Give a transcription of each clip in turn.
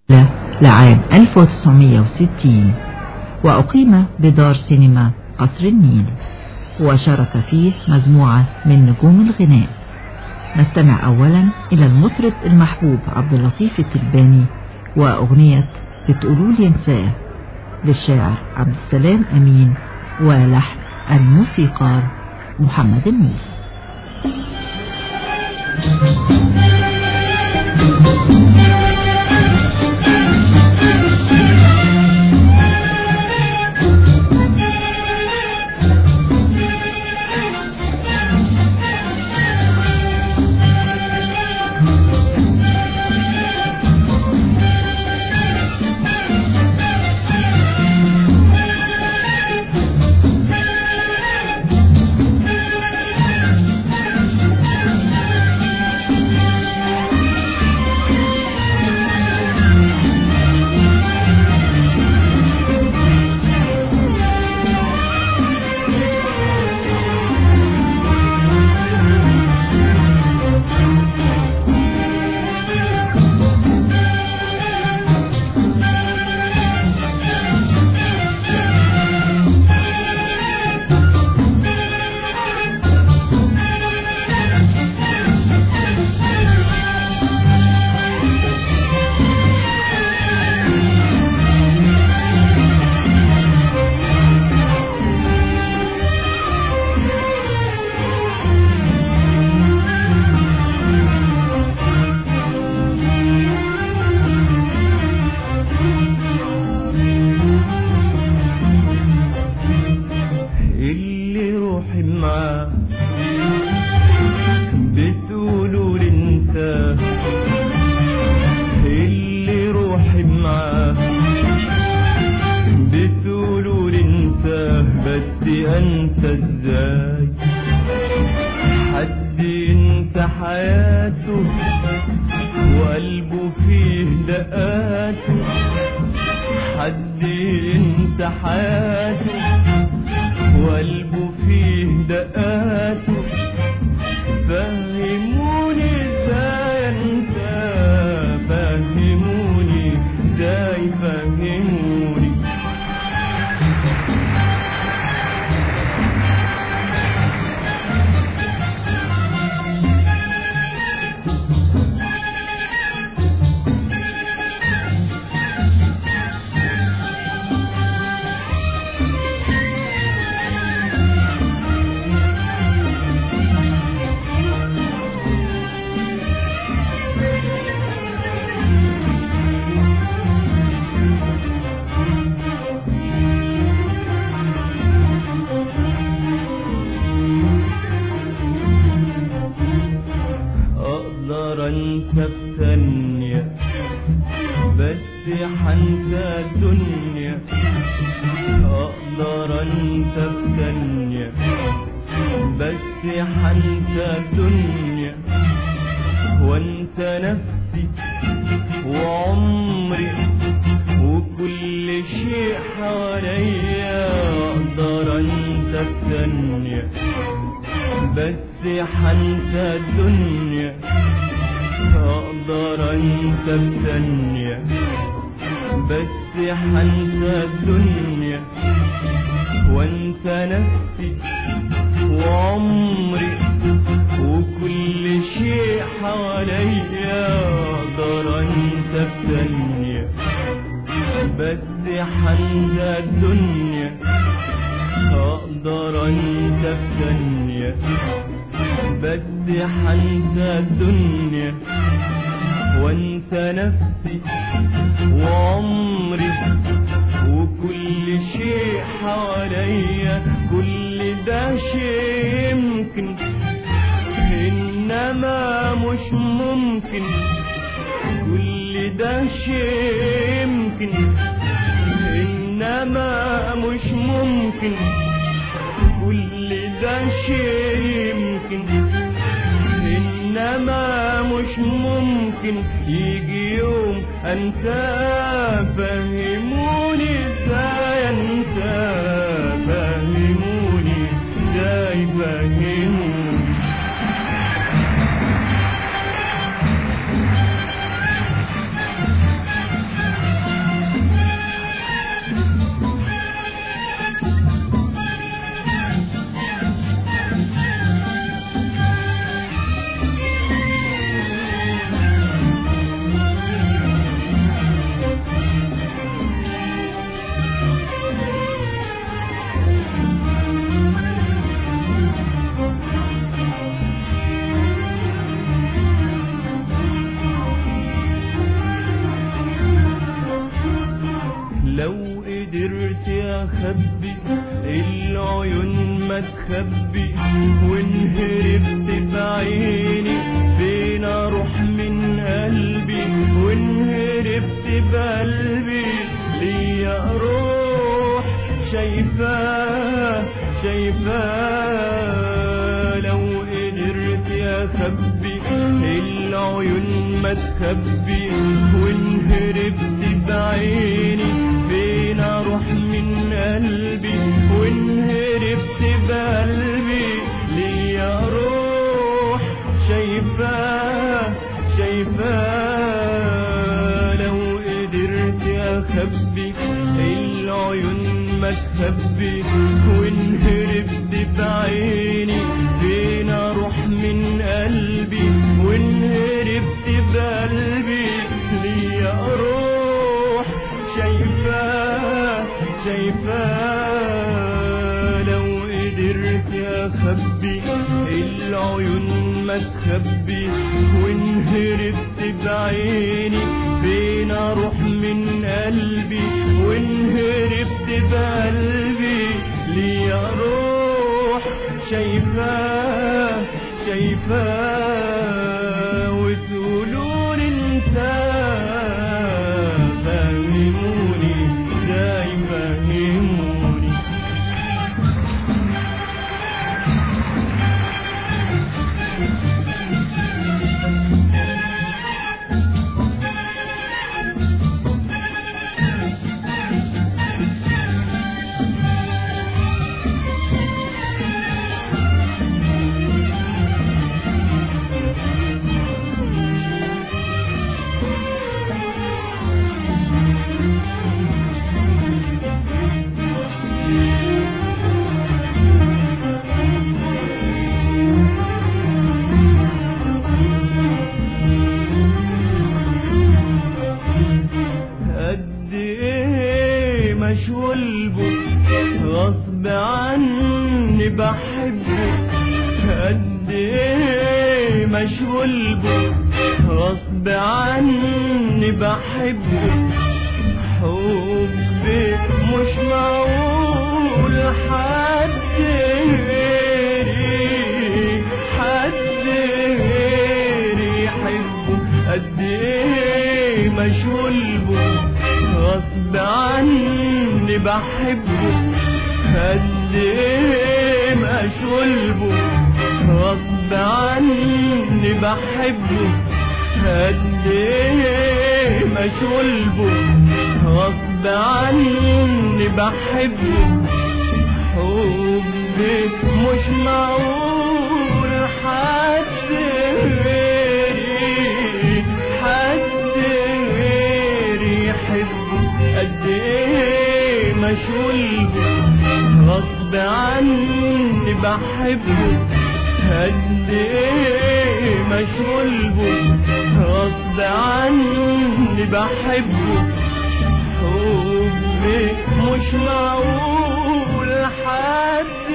لعام 1960 وأقيم بدار سينما قصر النيل وشارك فيه مجموعة من نجوم الغناء نستمع أولا إلى المطرب المحبوب عبد اللطيف التلباني وأغنية بتقولوا لي انساه للشاعر عبد السلام أمين ولحن الموسيقار محمد النور تخبي العيون ما تخبي وان هربت بعيني فين اروح من قلبي وان هربت بقلبي ليا روح شايفاه شايفاه لو قدرت اخبي العيون ما تخبي وان هربت بعيني فين اروح من قلبي وان هربت بقلبي ليا روح شايفاه شايفاه لو قدرت اخبي العيون ما تخبي وان هربت بعيني فين اروح من قلبي وان هربت بقلبي ليا روح شايفاه شايفاه لو قدرت اخبي العيون ما تخبي وان هربت بعيني فين اروح من قلبي وان هربت بقلبي ليا روح شايفاه شايفاه وتقولون انت فهموني ازاي فهموني قد ايه مشغول بك غصب عني بحبه قد ايه مشغول بك غصب عني بحبه حبي مش معقول حد غيري حد غيري يحبه قد ايه مشغول به غصب عني بحبه قد ايه مشغول به غصب عني بحبه قد ايه مشغول به غصب عني بحبه حبي مش معقول حد غيري حد غيري يحبه قد ايه مشغول به غصب عني بحبه قد ايه مشغول به غصب عني بحبه حبي مش معقول حد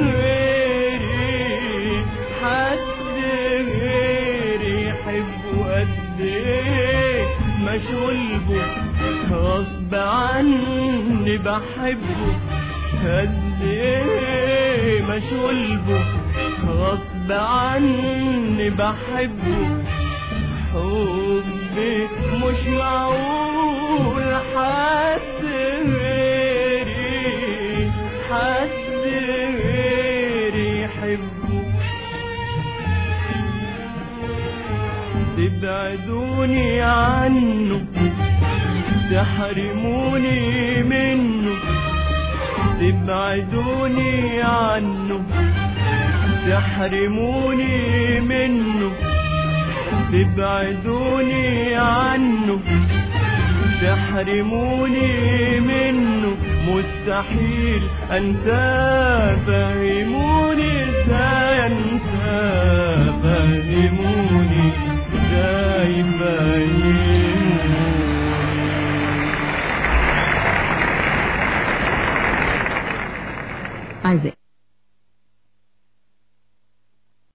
غيري حد غيري يحبه قد ايه مشغول به غصب عني بحبه قد ايه مشغول به غصب عني بحبه حبي مش معقول حد غيري حد غيري يحبه تبعدوني عنه تحرموني منه تبعدوني عنه تحرموني منه تبعدوني عنه تحرموني منه مستحيل انسى فهموني ازاي انسى فهموني ازاي فهموني أعزائي